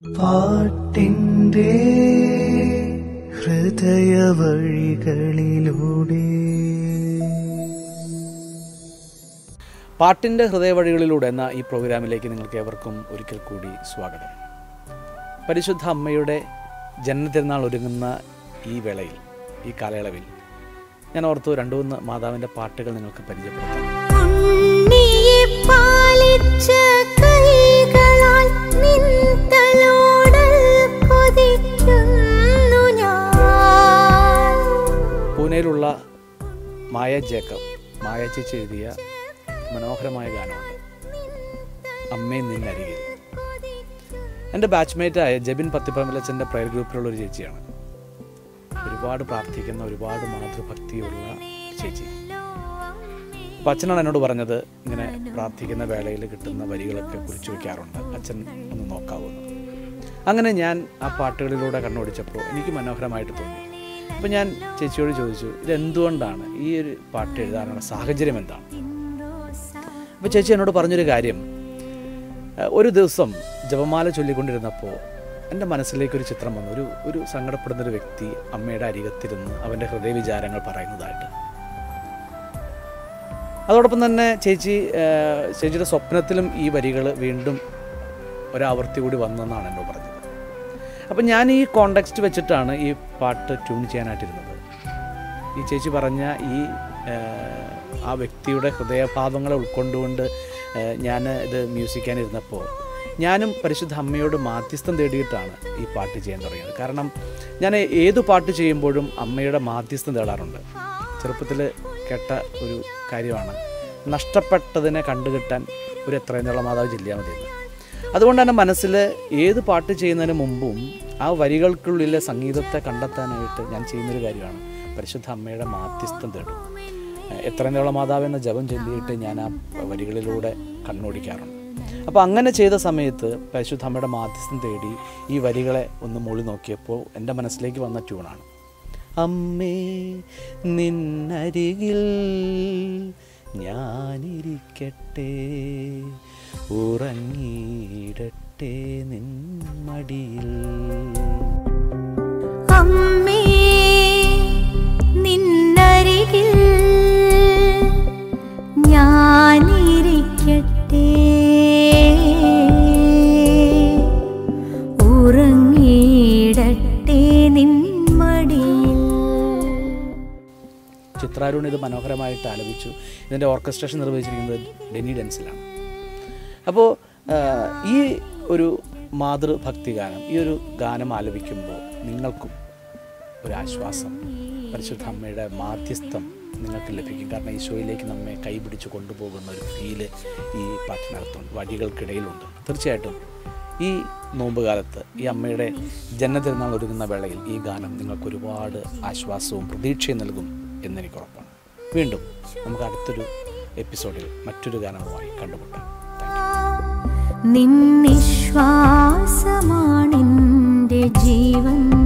പാട്ടിൻ്റെ ഹൃദയവഴികളിലൂടെ പാട്ടിൻ്റെ ഹൃദയവഴികളിലൂടെ എന്ന ഈ പ്രോഗ്രാമിലേക്ക് നിങ്ങൾക്ക് ഏവർക്കും ഒരിക്കൽ കൂടി സ്വാഗതം പരിശുദ്ധ അമ്മയുടെ ജന്മതിരുന്നാൾ ഒരുങ്ങുന്ന ഈ വേളയിൽ ഈ കാലയളവിൽ ഞാൻ ഓർത്തു രണ്ടു മൂന്ന് മാതാവിൻ്റെ പാട്ടുകൾ നിങ്ങൾക്ക് പരിചയപ്പെടുത്താം ഉണ്ണിയെ പാലിച്ച കൈകളാൽ നിൻ തലോടൽ കൊതിക്കുന്നു ഞാൻ പൂനെയിലുള്ള മായ ജേക്കബ് മായ ചേച്ചി എഴുതിയ മനോഹരമായ ഗാനമുണ്ട് അമ്മേ നിന്നരികിൽ എൻ്റെ ബാച്ച്മേറ്റായ ജബിൻ പത്തിപ്പറമ്പിലച്ചൻ്റെ പ്രയർ ഗ്രൂപ്പിലുള്ള ഒരു ചേച്ചിയാണ് ഒരുപാട് പ്രാർത്ഥിക്കുന്ന ഒരുപാട് മാതൃഭക്തിയുള്ള ചേച്ചി അപ്പം അച്ഛനാണ് എന്നോട് പറഞ്ഞത് ഇങ്ങനെ പ്രാർത്ഥിക്കുന്ന വേളയിൽ കിട്ടുന്ന വരികളൊക്കെ കുറിച്ച് വയ്ക്കാറുണ്ട് അച്ഛൻ ഒന്ന് നോക്കാവുന്നു അങ്ങനെ ഞാൻ ആ പാട്ടുകളിലൂടെ കണ്ണോടിച്ചപ്പോൾ എനിക്ക് മനോഹരമായിട്ട് തോന്നി അപ്പം ഞാൻ ചേച്ചിയോട് ചോദിച്ചു ഇതെന്തുകൊണ്ടാണ് ഈ ഒരു പാട്ട് എഴുതാനുള്ള സാഹചര്യം എന്താണ് അപ്പോൾ ചേച്ചി എന്നോട് പറഞ്ഞൊരു കാര്യം ഏഹ്, ഒരു ദിവസം ജപമാല ചൊല്ലിക്കൊണ്ടിരുന്നപ്പോൾ എൻ്റെ മനസ്സിലേക്ക് ഒരു ചിത്രം വന്നു ഒരു ഒരു സങ്കടപ്പെടുന്ന ഒരു വ്യക്തി അമ്മയുടെ അരികത്തിരുന്ന് അവൻ്റെ ഹൃദയവിചാരങ്ങൾ പറയുന്നതായിട്ട് അതോടൊപ്പം തന്നെ ചേച്ചി ഏഹ്, ചേച്ചിയുടെ സ്വപ്നത്തിലും ഈ വരികൾ വീണ്ടും ഒരാവർത്തി കൂടി വന്നെന്നാണ് എന്നോട് പറഞ്ഞത് അപ്പം ഞാൻ ഈ കോണ്ടെക്സ്റ്റ് വെച്ചിട്ടാണ് ഈ പാട്ട് ട്യൂൺ ചെയ്യാനായിട്ടിരുന്നത് ഈ ചേച്ചി പറഞ്ഞ ഈ ഏഹ്, ആ വ്യക്തിയുടെ ഹൃദയഭാവങ്ങളെ ഉൾക്കൊണ്ടുകൊണ്ട് ഏഹ്, ഞാൻ ഇത് മ്യൂസിക് ചെയ്യാനിരുന്നപ്പോൾ ഞാനും പരിശുദ്ധ അമ്മയോട് മാധ്യസ്ഥം തേടിയിട്ടാണ് ഈ പാട്ട് ചെയ്യാൻ തുടങ്ങിയത് കാരണം ഞാൻ ഏത് പാട്ട് ചെയ്യുമ്പോഴും അമ്മയുടെ മാധ്യസ്ഥം തേടാറുണ്ട് ചെറുപ്പത്തിൽ കേട്ട ഒരു കാര്യമാണ് നഷ്ടപ്പെട്ടതിനെ കണ്ടുകിട്ടാൻ ഒരു എത്രയും നീളം മാതാവ് ജില്ലാ മതിയെന്ന് അതുകൊണ്ട് തന്നെ മനസ്സിൽ ഏത് പാട്ട് ചെയ്യുന്നതിന് മുമ്പും ആ വരികൾക്കുള്ളിലെ സംഗീതത്തെ കണ്ടെത്താനായിട്ട് ഞാൻ ചെയ്യുന്നൊരു കാര്യമാണ് പരിശുദ്ധ അമ്മയുടെ മാധ്യസ്ഥം തേടും ഏഹ് എത്രയും നീളം മാതാവ് എന്ന ജപം ചൊല്ലിയിട്ട് ഞാൻ ആ വരികളിലൂടെ കണ്ണോടിക്കാറുണ്ട് അപ്പോൾ അങ്ങനെ ചെയ്ത സമയത്ത് പരിശുദ്ധ അമ്മയുടെ മാധ്യസ്ഥം തേടി ഈ വരികളെ ഒന്ന് മൂളി നോക്കിയപ്പോൾ എൻ്റെ മനസ്സിലേക്ക് വന്ന ട്യൂണാണ് അമ്മേ നിന്നരികിൽ ഞാനിരിക്കട്ടെ ഉറങ്ങിയിടട്ടെ നിൻ മടിയിൽ അമ്മേ നിന്നരികിൽ ഞാനിരിക്കട്ടെ ഉറങ്ങിയിടട്ടെ നിൻ മടിയിൽ ചിത്രാരുൺ ഇത് മനോഹരമായിട്ട് ആലപിച്ചു ഇതിൻ്റെ ഓർക്കസ്ട്രേഷൻ നിർവഹിച്ചിരിക്കുന്നത് ഡെനി ഡെൻസിലാണ് അപ്പോൾ ഈ ഒരു മാതൃഭക്തി ഗാനം ഈ ഒരു ഗാനം ആലപിക്കുമ്പോൾ നിങ്ങൾക്കും ഒരു ആശ്വാസം പരിശുദ്ധ അമ്മയുടെ മാധ്യസ്ഥം നിങ്ങൾക്ക് ലഭിക്കും കാരണം ഈശോയിലേക്ക് നമ്മെ കൈപിടിച്ച് കൊണ്ടുപോകുന്ന ഒരു ഫീല് ഈ പാട്ടിനകത്തുണ്ട് വഴികൾക്കിടയിലുണ്ട് തീർച്ചയായിട്ടും ഈ നോമ്പുകാലത്ത് ഈ അമ്മയുടെ ജന്മതിരുന്നാൾ ഒരുങ്ങുന്ന വേളയിൽ ഈ ഗാനം നിങ്ങൾക്ക് ഒരുപാട് ആശ്വാസവും പ്രതീക്ഷയും നൽകും എന്നെനിക്ക് ഉറപ്പാണ് വീണ്ടും നമുക്ക് അടുത്തൊരു എപ്പിസോഡിൽ മറ്റൊരു ഗാനവുമായി കണ്ടുമുട്ടാം താങ്ക് യു നിന്നിശ്വാസമാണെൻ്റെ ജീവൻ